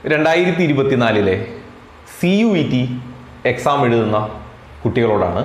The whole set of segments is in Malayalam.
രണ്ടായിരത്തി ഇരുപത്തിനാലിലെ C U E T exam എഴുതുന്ന കുട്ടികളോടാണ്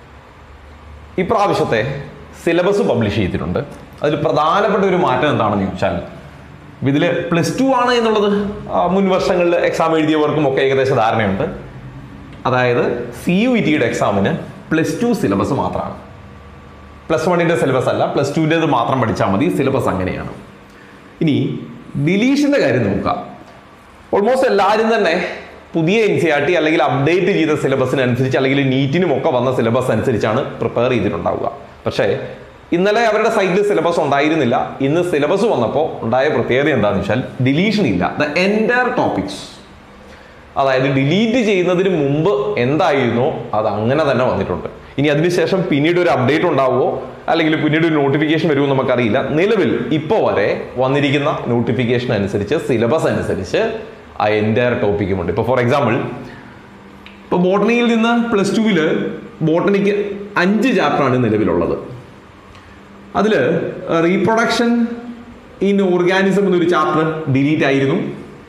ഇപ്രാവശ്യത്തെ സിലബസ് പബ്ലിഷ് ചെയ്തിട്ടുണ്ട് അതിൽ പ്രധാനപ്പെട്ട ഒരു മാറ്റം എന്താണെന്ന് ചോദിച്ചാൽ ഇതിൽ പ്ലസ് ടു ആണ് എന്നുള്ളത് ആ, മുൻ വർഷങ്ങളിൽ എക്സാം എഴുതിയവർക്കും ഒക്കെ ഏകദേശം ധാരണയുണ്ട് അതായത് സി യു ഇ ടിയുടെ എക്സാമിന് പ്ലസ് ടു സിലബസ് മാത്രമാണ് പ്ലസ് വണ്ണിൻ്റെ സിലബസ് അല്ല പ്ലസ് ടുവിൻ്റെത് മാത്രം പഠിച്ചാൽ മതി സിലബസ് അങ്ങനെയാണ് ഇനി ഡിലീഷൻ്റെ കാര്യം നോക്കുക ഓൾമോസ്റ്റ് എല്ലാവരും തന്നെ പുതിയ എൻ സി ആർ ടി അല്ലെങ്കിൽ അപ്ഡേറ്റ് ചെയ്ത സിലബസിനനുസരിച്ച് അല്ലെങ്കിൽ നീറ്റിനും ഒക്കെ വന്ന സിലബസ് അനുസരിച്ചാണ് പ്രിപ്പയർ ചെയ്തിട്ടുണ്ടാവുക പക്ഷേ ഇന്നലെ അവരുടെ സൈറ്റിൽ സിലബസ് ഉണ്ടായിരുന്നില്ല ഇന്ന് സിലബസ് വന്നപ്പോൾ ഉണ്ടായ പ്രത്യേകത എന്താണെന്ന് വെച്ചാൽ ഡിലീഷൻ ഇല്ല ദ എൻറ്റയർ ടോപ്പിക്സ് അതായത് ഡിലീറ്റ് ചെയ്യുന്നതിന് മുമ്പ് എന്തായിരുന്നോ അത് അങ്ങനെ തന്നെ വന്നിട്ടുണ്ട് ഇനി അതിനുശേഷം പിന്നീട് ഒരു അപ്ഡേറ്റ് ഉണ്ടാവുമോ അല്ലെങ്കിൽ പിന്നീട് ഒരു നോട്ടിഫിക്കേഷൻ വരുമോ നമുക്കറിയില്ല നിലവിൽ ഇപ്പോൾ വരെ വന്നിരിക്കുന്ന നോട്ടിഫിക്കേഷൻ അനുസരിച്ച് സിലബസ് അനുസരിച്ച് ആ എൻറ്റയർ ടോപ്പിക്കുമുണ്ട് ഇപ്പോൾ ഫോർ എക്സാമ്പിൾ ഇപ്പോൾ ബോട്ടണിയിൽ നിന്ന് പ്ലസ് ടുവിൽ ബോട്ടണിക്ക് അഞ്ച് ചാപ്റ്ററാണ് നിലവിലുള്ളത് അതിൽ റീപ്രൊഡക്ഷൻ ഇൻ ഓർഗാനിസം എന്നൊരു ചാപ്റ്റർ ഡിലീറ്റ് ആയിരുന്നു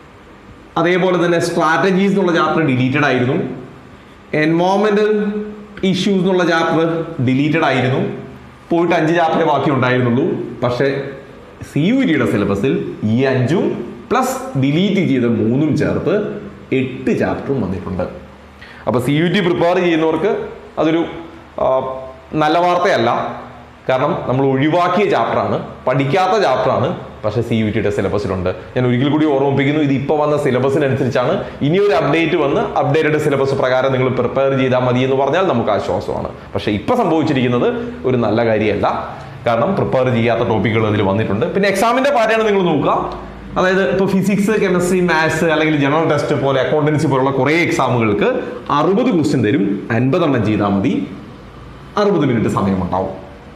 അതേപോലെ തന്നെ സ്ട്രാറ്റജീസ് എന്നുള്ള ചാപ്റ്റർ ഡിലീറ്റഡ് ആയിരുന്നു എൻവോൺമെന്റൽ ഇഷ്യൂസ് എന്നുള്ള ചാപ്റ്റർ ഡിലീറ്റഡ് ആയിരുന്നു പോയിട്ട് അഞ്ച് ചാപ്റ്ററേ ബാക്കി ഉണ്ടായിരുന്നുള്ളൂ പക്ഷേ സി യു ടിയുടെ സിലബസിൽ ഈ അഞ്ചും പ്ലസ് ഡിലീറ്റ് ചെയ്ത മൂന്നും ചേർത്ത് എട്ട് ചാപ്റ്ററും വന്നിട്ടുണ്ട് അപ്പോൾ സി യു ടി പ്രിപ്പയർ ചെയ്യുന്നവർക്ക് അതൊരു ആ, നല്ല വാർത്തയല്ല കാരണം നമ്മൾ ഒഴിവാക്കിയ ചാപ്റ്ററാണ് പഠിക്കാത്ത ചാപ്റ്ററാണ് പക്ഷേ സി യു ടിയുടെ സിലബസിലുണ്ട് ഞാൻ ഒരിക്കൽ കൂടി ഓർമ്മിപ്പിക്കുന്നു ഇത് ഇപ്പോൾ വന്ന സിലബസിനനുസരിച്ചാണ് ഇനി ഒരു അപ്ഡേറ്റ് വന്ന് അപ്ഡേറ്റഡ് സിലബസ് പ്രകാരം നിങ്ങൾ പ്രിപ്പയർ ചെയ്താൽ മതി എന്ന് പറഞ്ഞാൽ നമുക്ക് ആശ്വാസമാണ് പക്ഷേ ഇപ്പോൾ സംഭവിച്ചിരിക്കുന്നത് ഒരു നല്ല കാര്യമല്ല കാരണം പ്രിപ്പയർ ചെയ്യാത്ത ടോപ്പിക്കുകൾ അതിൽ വന്നിട്ടുണ്ട് പിന്നെ എക്സാമിന്റെ പാറ്റേൺ നിങ്ങൾ നോക്കുക അതായത് ഇപ്പോൾ ഫിസിക്സ് കെമിസ്ട്രി മാത്സ് അല്ലെങ്കിൽ ജനറൽ ടെസ്റ്റ് പോലെ അക്കൗണ്ടൻസി പോലുള്ള കുറേ എക്സാമുകൾക്ക് അറുപത് ക്വസ്റ്റ്യൻ തരും അൻപതെണ്ണം ചെയ്താൽ മതി അറുപത് മിനിറ്റ് സമയമുണ്ടാവും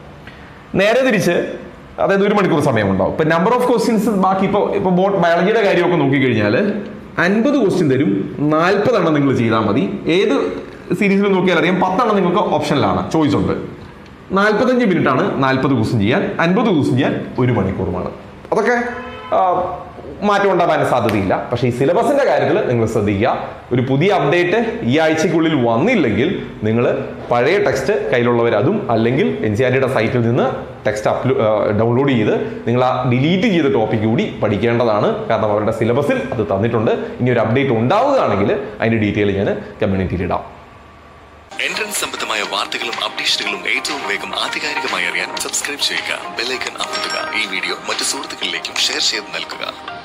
നേരെ തിരിച്ച് അതായത് ഒരു മണിക്കൂർ സമയമുണ്ടാവും ഇപ്പൊ നമ്പർ ഓഫ് ക്വസ്റ്റ്യൻസ് ബാക്കി ഇപ്പോൾ ഇപ്പോൾ ബോട്ട് ബയോളജിയുടെ കാര്യമൊക്കെ നോക്കിക്കഴിഞ്ഞാൽ അൻപത് ക്വസ്റ്റ്യൻ തരും നാൽപ്പതെണ്ണം നിങ്ങൾ ചെയ്താൽ മതി ഏത് സീരീസിൽ നോക്കിയാൽ അറിയാം പത്തെണ്ണം നിങ്ങൾക്ക് ഓപ്ഷനിലാണ് ചോയ്സ് ഉണ്ട് നാൽപ്പത്തഞ്ച് മിനിറ്റ് ആണ് നാൽപ്പത് ക്വസ്റ്റ്യൻ ചെയ്യാൻ അൻപത് ക്വസ്റ്റ്യൻ ചെയ്യാൻ ഒരു മണിക്കൂറുമാണ് അതൊക്കെ ആ, മാറ്റം ഉണ്ടാകാൻ സാധ്യതയില്ല പക്ഷേ ഈ സിലബസിന്റെ കാര്യത്തിൽ നിങ്ങൾ ശ്രദ്ധിക്കുക ഒരു പുതിയ അപ്ഡേറ്റ് ഈ ആഴ്ചക്കുള്ളിൽ വന്നില്ലെങ്കിൽ നിങ്ങൾ പഴയ ടെക്സ്റ്റ് കയ്യിലുള്ളവർ അതും അല്ലെങ്കിൽ എൻ സി ആർ ടിയുടെ സൈറ്റിൽ നിന്ന് ടെക്സ്റ്റ് അപ്ലോ ഡൗൺലോഡ് ചെയ്ത് നിങ്ങൾ ആ ഡിലീറ്റ് ചെയ്ത ടോപ്പിക് കൂടി പഠിക്കേണ്ടതാണ് കാരണം അവരുടെ സിലബസിൽ അത് തന്നിട്ടുണ്ട് ഇനി ഒരു അപ്ഡേറ്റ് ഉണ്ടാവുകയാണെങ്കിൽ അതിന്റെ ഡീറ്റെയിൽ ഞാൻ കമ്മ്യൂണിറ്റിയിൽ ഇടാം എൻട്രൻസ് സംബന്ധമായ വാർത്തകളും അപ്ഡേഷനുകളും ഏറ്റവും വേഗം ആധികാരികമായി അറിയാൻ സബ്സ്ക്രൈബ് ചെയ്യുക ബെല്ലൈക്കൺ അമർത്തുക ഈ വീഡിയോ മറ്റു സുഹൃത്തുക്കളിലേക്കും ഷെയർ ചെയ്ത് നൽകുക